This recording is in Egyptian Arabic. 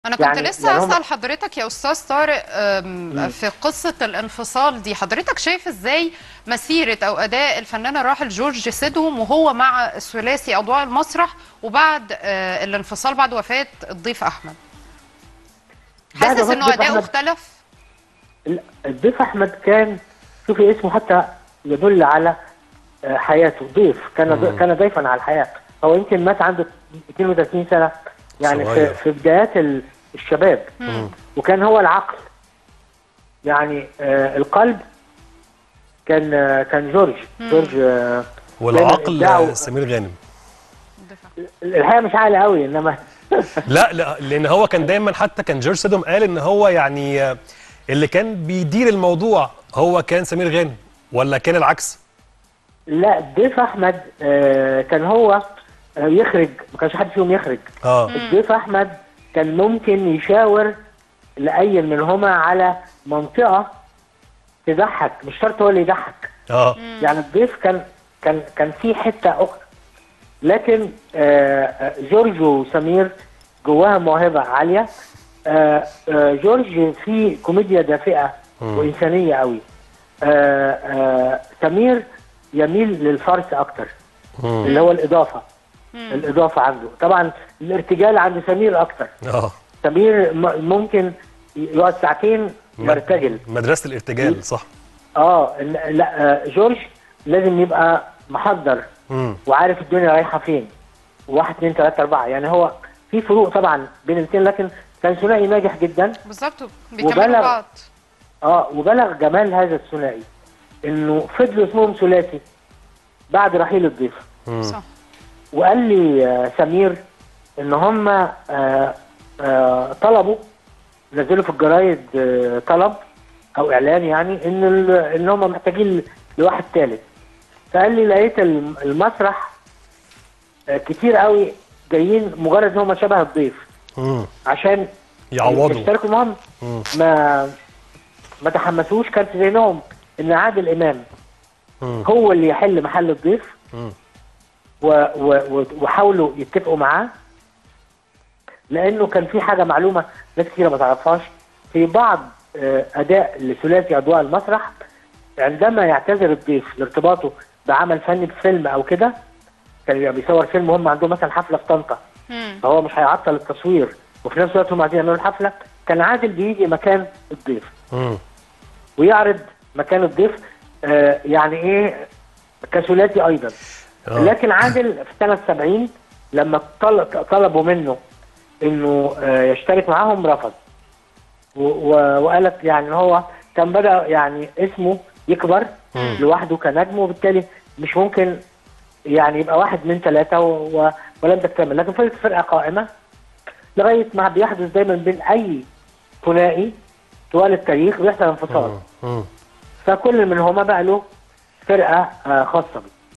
انا كنت يعني- لسه يعني هم- اسال حضرتك يا استاذ طارق أم، في قصه الانفصال دي حضرتك شايف ازاي مسيره او اداء الفنان الراحل جورج سيدهم وهو مع الثلاثي اضواء المسرح وبعد آه، الانفصال بعد وفاه الضيف احمد بعد حاسس وفاة انه الضيف اداؤه أحمد- اختلف لا، الضيف احمد كان شوفي اسمه حتى يدل على آه، حياته ضيف كان ضي- كان ضيفا على الحياه هو يمكن مات عنده 32 سنه يعني صغير. في, في بدايات ال- الشباب وكان هو العقل يعني آه القلب كان آه كان جورج جورج آه والعقل دايماً إبداعه- آه، سمير غانم الحقيقه مش عالي قوي انما لا لا لان هو كان دايما حتى كان جورج سيدهم قال ان هو يعني آه، اللي كان بيدير الموضوع هو كان سمير غانم ولا كان العكس لا الضيف احمد آه كان هو آه يخرج ما كانش حد فيهم يخرج اه الضيف احمد كان ممكن يشاور لاي منهما على منطقه تضحك مش شرط هو اللي يضحك اه يعني الضيف كان كان كان في حته اخرى لكن آه، آه، جورج وسمير جواها موهبه عاليه آه، آه، جورج فيه كوميديا دافئه وانسانيه قوي آه، آه، سمير يميل للفرس اكتر اللي هو الاضافه الاضافه عنده طبعا الارتجال عند سمير اكتر اه سمير م- ممكن يقعد ساعتين يرتجل مدرسه الارتجال صح اه لا لا، آه، جورج لازم يبقى محضر امم وعارف الدنيا رايحه فين واحد اثنين ثلاثه اربعه يعني هو في فروق طبعا بين الاثنين لكن كان ثنائي ناجح جدا بالظبط بيكملوا وبلغ- بعض اه وبلغ جمال هذا الثنائي انه فضلوا اسمهم ثلاثي بعد رحيل الضيف صح وقال لي آه، سمير ان هم آه، آه، طلبوا نزلوا في الجرايد آه، طلب او اعلان يعني ان ال- ان هم محتاجين لواحد ثالث فقال لي لقيت الم- المسرح آه، كتير قوي جايين مجرد ان هم شبه الضيف امم عشان يعوضوا يشتركوا معاهم مم. ما ما تحمسوش كان في ذهنهم ان عادل امام مم. هو اللي يحل محل الضيف مم. و و و وحاولوا يتفقوا معاه لانه كان في حاجه معلومه ناس كتير ما تعرفهاش في بعض آه، اداء لثلاثي اضواء المسرح عندما يعتذر الضيف لارتباطه بعمل فني بفيلم او كده كان بيبقى بيصور فيلم هم عندهم مثلا حفله في طنطا مم. فهو مش هيعطل التصوير وفي نفس الوقت هم عايزين يعملوا الحفله كان عادل بيجي مكان الضيف امم ويعرض مكان الضيف آه، يعني ايه كثلاثي ايضا آه. لكن عادل في سنه 70 لما طل- طلبوا منه انه آه، يشترك معاهم رفض و- و- وقال لك يعني هو كان بدا يعني اسمه يكبر لوحده كنجم وبالتالي مش ممكن يعني يبقى واحد من ثلاثه و- و- ولم تكتمل لكن فضلت فرقه قائمه لغايه ما بيحدث دايما بين اي ثنائي طوال التاريخ بيحصل انفصال امم فكل منهما بقى له فرقه آه، خاصه بيه